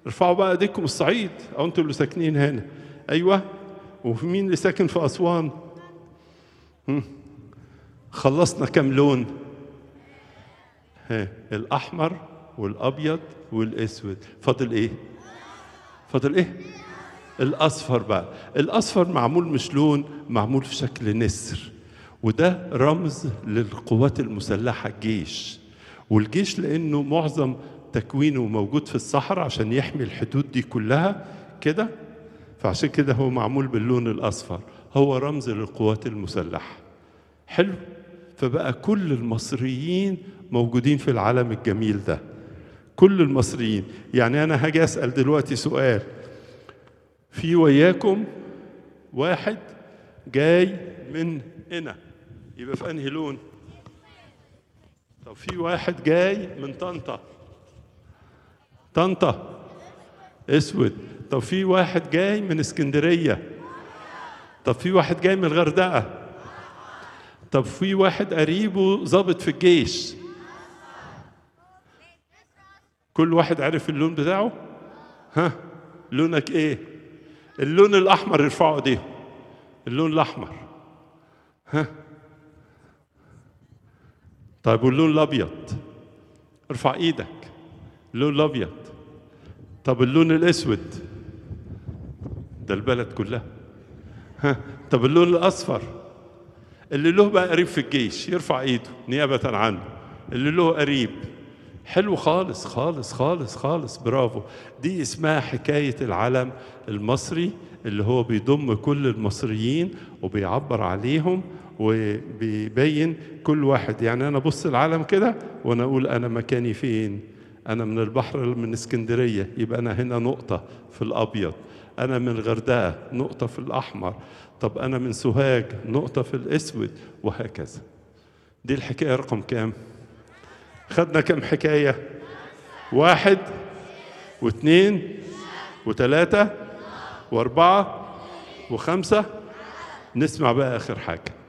ارفعوا بقى ايديكم الصعيد او انتوا اللي ساكنين هنا ايوه وفي مين اللي ساكن في اسوان هم. خلصنا كام لون ها الاحمر والابيض والاسود فاضل ايه فاضل ايه الاصفر بقى الاصفر معمول مش لون معمول في شكل نسر وده رمز للقوات المسلحه الجيش والجيش لانه معظم تكوينه موجود في الصحراء عشان يحمي الحدود دي كلها كده فعشان كده هو معمول باللون الاصفر هو رمز للقوات المسلحه حلو فبقى كل المصريين موجودين في العالم الجميل ده كل المصريين يعني انا هاجي اسال دلوقتي سؤال في وياكم واحد جاي من هنا يبقى في انهي لون طب في واحد جاي من طنطا طنطا اسود طب في واحد جاي من اسكندريه طب في واحد جاي من الغردقه طب في واحد قريبه ضابط في الجيش كل واحد عرف اللون بتاعه ها لونك ايه اللون الاحمر ارفعوا ايديهم اللون الاحمر ها طيب واللون الابيض ارفع ايدك اللون الابيض طب اللون الاسود ده البلد كلها ها طب اللون الاصفر اللي له بقى قريب في الجيش يرفع ايده نيابه عنه اللي له قريب حلو خالص خالص خالص خالص برافو دي اسمها حكاية العلم المصري اللي هو بيضم كل المصريين وبيعبر عليهم وبيبين كل واحد يعني أنا بص العلم كده وأنا أقول أنا مكاني فين أنا من البحر من اسكندرية يبقى أنا هنا نقطة في الأبيض أنا من الغردقة نقطة في الأحمر طب أنا من سوهاج نقطة في الأسود وهكذا دي الحكاية رقم كام؟ خدنا كم حكاية واحد واثنين وثلاثة وأربعة وخمسة نسمع بقى آخر حاجة